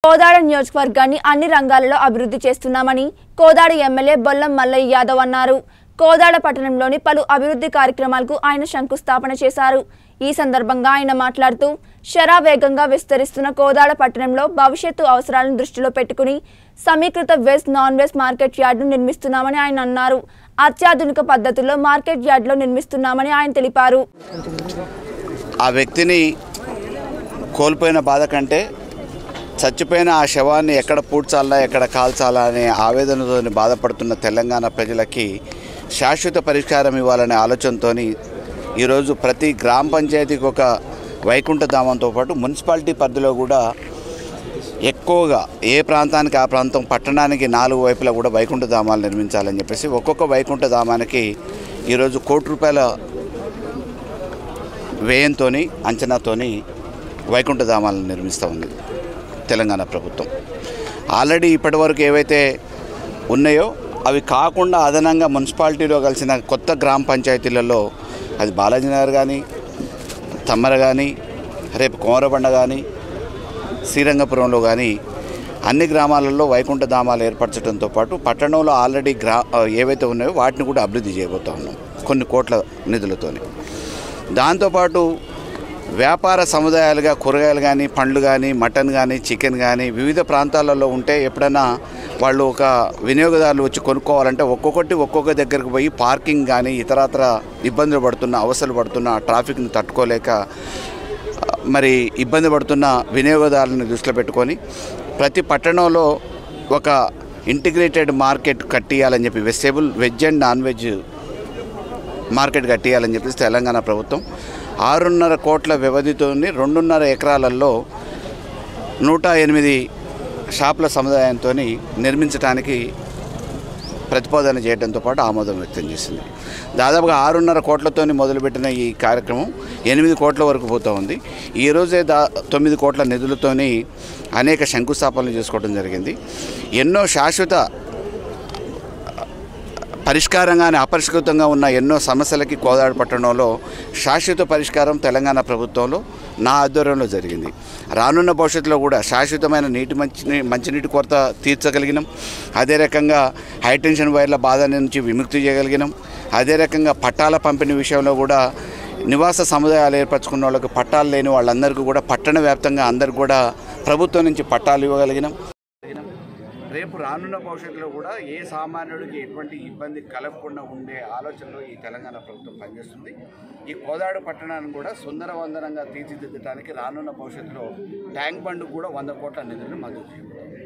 కోదాడ నియోజకవర్గాన్ని అన్ని రంగాలలో అభివృద్ధి చేస్తున్నామని కోదాడ ఎమ్మెల్యే బొల్లం మల్లయ్య యాదవ్ అన్నారు కోదాడ పట్టణంలోని పలు అభివృద్ధి కార్యక్రమాలకు ఆయన శంకుస్థాపన చేశారు ఈ సందర్భంగా ఆయన మాట్లాడుతూ శరా వేగంగా విస్తరిస్తున్న కోదాడ పట్టణంలో భవిష్యత్తు అవసరాలను దృష్టిలో పెట్టుకుని సమీకృత వెజ్ నాన్ వెజ్ మార్కెట్ యార్డును నిర్మిస్తున్నామని ఆయన అన్నారు అత్యాధునిక పద్ధతుల్లో మార్కెట్ యార్డులో నిర్మిస్తున్నామని ఆయన తెలిపారు ఆ వ్యక్తిని కోల్పోయిన బాధ కంటే చచ్చిపోయిన ఆ శవాన్ని ఎక్కడ పూడ్చాలా ఎక్కడ కాల్చాలా అనే ఆవేదనతో బాధపడుతున్న తెలంగాణ ప్రజలకి శాశ్వత పరిష్కారం ఇవ్వాలనే ఆలోచనతో ఈరోజు ప్రతి గ్రామ పంచాయతీకి ఒక వైకుంఠ ధామంతో పాటు మున్సిపాలిటీ పరిధిలో కూడా ఎక్కువగా ఏ ప్రాంతానికి ఆ ప్రాంతం పట్టణానికి నాలుగు వైపులా కూడా వైకుంఠ ధామాలు నిర్మించాలని చెప్పేసి ఒక్కొక్క వైకుంఠ ధామానికి ఈరోజు కోటి రూపాయల వ్యయంతో అంచనాతోని వైకుంఠ ధామాలను నిర్మిస్తూ ఉంది తెలంగాణ ప్రభుత్వం ఆల్రెడీ ఇప్పటివరకు ఏవైతే ఉన్నాయో అవి కాకుండా అదనంగా మున్సిపాలిటీలో కలిసిన కొత్త గ్రామ పంచాయతీలలో అది బాలాజీ నగర్ కానీ తమ్మర కానీ రేపు కోమరబండ కానీ శ్రీరంగపురంలో కానీ అన్ని గ్రామాలలో వైకుంఠ ధామాలు ఏర్పరచడంతో పాటు పట్టణంలో ఆల్రెడీ గ్రా ఏవైతే ఉన్నాయో వాటిని కూడా అభివృద్ధి చేయబోతా ఉన్నాం కొన్ని కోట్ల నిధులతోని దాంతోపాటు వ్యాపార సముదాయాలుగా కూరగాయలు కానీ పండ్లు కానీ మటన్ కానీ చికెన్ కానీ వివిధ ప్రాంతాలలో ఉంటే ఎప్పుడైనా వాళ్ళు ఒక వినియోగదారులు వచ్చి కొనుక్కోవాలంటే ఒక్కొక్కటి ఒక్కొక్క దగ్గరకు పోయి పార్కింగ్ కానీ ఇతరత్ర ఇబ్బందులు పడుతున్న అవసరాలు పడుతున్న ఆ ట్రాఫిక్ని తట్టుకోలేక మరి ఇబ్బంది పడుతున్న వినియోగదారులను దృష్టిలో పెట్టుకొని ప్రతి పట్టణంలో ఒక ఇంటిగ్రేటెడ్ మార్కెట్ కట్టియాలని చెప్పి vegetable veg and non veg market కట్టియాలని చెప్పేసి తెలంగాణ ప్రభుత్వం ఆరున్నర కోట్ల వ్యవధితో రెండున్నర ఎకరాలలో నూట ఎనిమిది షాపుల సముదాయంతో నిర్మించడానికి ప్రతిపాదన చేయడంతో పాటు ఆమోదం వ్యక్తం చేసింది దాదాపుగా ఆరున్నర కోట్లతో మొదలుపెట్టిన ఈ కార్యక్రమం ఎనిమిది కోట్ల వరకు పోతూ ఉంది ఈరోజే దా తొమ్మిది కోట్ల నిధులతోని అనేక శంకుస్థాపనలు చేసుకోవడం జరిగింది ఎన్నో శాశ్వత పరిష్కారంగానే అపరిష్కృతంగా ఉన్న ఎన్నో సమస్యలకి కోదాడు పట్టణంలో శాశ్వత పరిష్కారం తెలంగాణ ప్రభుత్వంలో నా ఆధ్వర్యంలో జరిగింది రానున్న భవిష్యత్తులో కూడా శాశ్వతమైన నీటి మంచి మంచినీటి కొరత తీర్చగలిగినాం అదే రకంగా హైటెన్షన్ వైర్ల బాధ నుంచి విముక్తి చేయగలిగినాం అదే రకంగా పట్టాల పంపిణీ విషయంలో కూడా నివాస సముదాయాలు ఏర్పరచుకున్న వాళ్ళకి పట్టాలు లేని వాళ్ళందరికీ కూడా పట్టణ వ్యాప్తంగా అందరికీ కూడా ప్రభుత్వం నుంచి పట్టాలు ఇవ్వగలిగినాం రేపు రానున్న భవిష్యత్తులో కూడా ఏ సామాన్యుడికి ఎటువంటి ఇబ్బంది కలగకుండా ఉండే ఆలోచనలో ఈ తెలంగాణ ప్రభుత్వం పనిచేస్తుంది ఈ కోదాడు పట్టణాన్ని కూడా సుందరవందనంగా తీర్చిదిద్దడానికి రానున్న భవిష్యత్తులో ట్యాంక్ బండ్ కూడా వంద కోట్ల నిధులను మంజూరు చేయబోతుంది